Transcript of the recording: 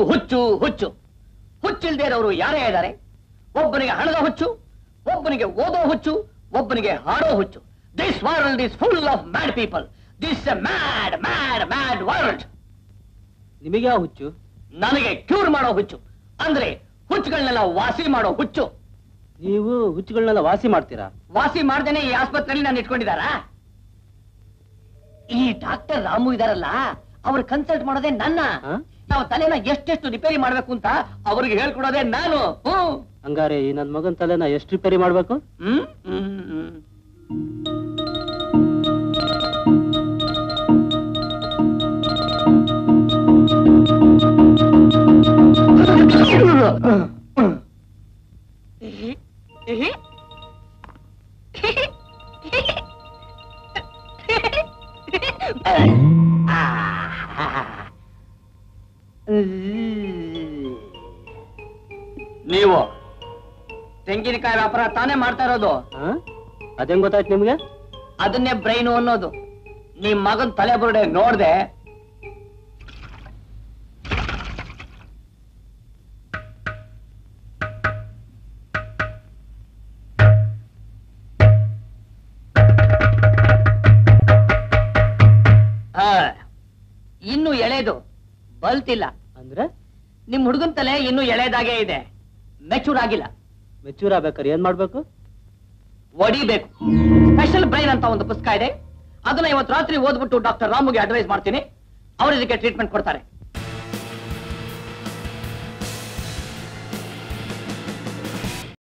ಹುಚ್ಚು ಹುಚ್ಚು ಹುಚ್ಚಿಲ್ದೇ ಇರೋರು ಯಾರೇ ಇದ್ದಾರೆ ಒಬ್ಬನಿಗೆ ಹಣದ ಹುಚ್ಚು ಒಬ್ಬನಿಗೆ ಓದೋ ಹುಚ್ಚು ಒಬ್ಬನಿಗೆ ಹಾಡೋ ಹುಚ್ಚು this world is full of mad people this mad mad mad world ನಿಮಗೆ ಯಾವ ಹುಚ್ಚು ನನಗೆ ಕ್ಯೂರ್ ಮಾಡೋ ಹುಚ್ಚು ಅಂದ್ರೆ ಹುಚ್ಚುಗಳನ್ನೆಲ್ಲ ವಾಸಿ ಮಾಡೋ ಹುಚ್ಚು ನೀವು ಹುಚ್ಚುಗಳನ್ನೆಲ್ಲ ವಾಸಿ ಮಾಡ್ತೀರಾ ವಾಸಿ ಮಾಡ್ದೇನೆ ಈ ಆಸ್ಪತ್ರೆಯಲ್ಲಿ ನಾನು ಇಟ್ಕೊಂಡಿದಾರಾ ಈ ಡಾಕ್ಟರ್ ರಾಮು ಇದಾರಲ್ಲ ಅವ್ರು ಕನ್ಸಲ್ಟ್ ಮಾಡೋದೇ ನನ್ನ ಹಾ? ನಾವು ತಲೆನ ಎಷ್ಟೆಷ್ಟು ರಿಪೇರಿ ಮಾಡ್ಬೇಕು ಅಂತ ಅವ್ರಿಗೆ ಹೇಳ್ಕೊಡೋದೇ ನಾನು ಹ್ಮ್ ಹಂಗಾರೆ ಈ ನನ್ ಮಗನ್ ತಲೆನ ಎಷ್ಟು ರಿಪೇರಿ ಮಾಡ್ಬೇಕು ಹ್ಮ್ ಹ್ಮ್ ಹ್ಮ್. ನೀವು ತೆಂಗಿನಕಾಯಿ ವ್ಯಾಪಾರ ತಾನೇ ಮಾಡ್ತಾ ಇರೋದು ಹಾ? ಅದೇಂಗ್ ಗೊತ್ತಾಯ್ತು ನಿಮ್ಗೆ ಅದನ್ನೇ ಬ್ರೈನು ಅನ್ನೋದು ನಿಮ್ ಮಗನ್ ತಲೆ ಬುರುಡೆ ನೋಡ್ದೆ ಆ, ಇನ್ನು ಎಳೆದು ಬಲ್ತಿಲ್ಲ ಅಂದ್ರೆ ನಿಮ್ ಹುಡುಗನ್ ತಲೆ ಇನ್ನು ಎಳೆದಾಗೆ ಇದೆ ಮೆಚೂರ್ ಆಗಿಲ್ಲ ಮೆಚೂರ್ ಆಗ್ಬೇಕಾರೆ ಏನ್ ಮಾಡ್ಬೇಕು ಒಡಿಬೇಕು ಸ್ಪೆಷಲ್ ಬ್ರೈನ್ ಅಂತ ಒಂದು ಪುಸ್ತಕ ಇದೆ ಅದನ್ನ ಇವತ್ತು ರಾತ್ರಿ ಓದ್ಬಿಟ್ಟು ಡಾಕ್ಟರ್ ರಾಮುಗೆ ಅಡ್ವೈಸ್ ಮಾಡ್ತೀನಿ ಅವ್ರು ಇದಕ್ಕೆ ಟ್ರೀಟ್ಮೆಂಟ್ ಕೊಡ್ತಾರೆ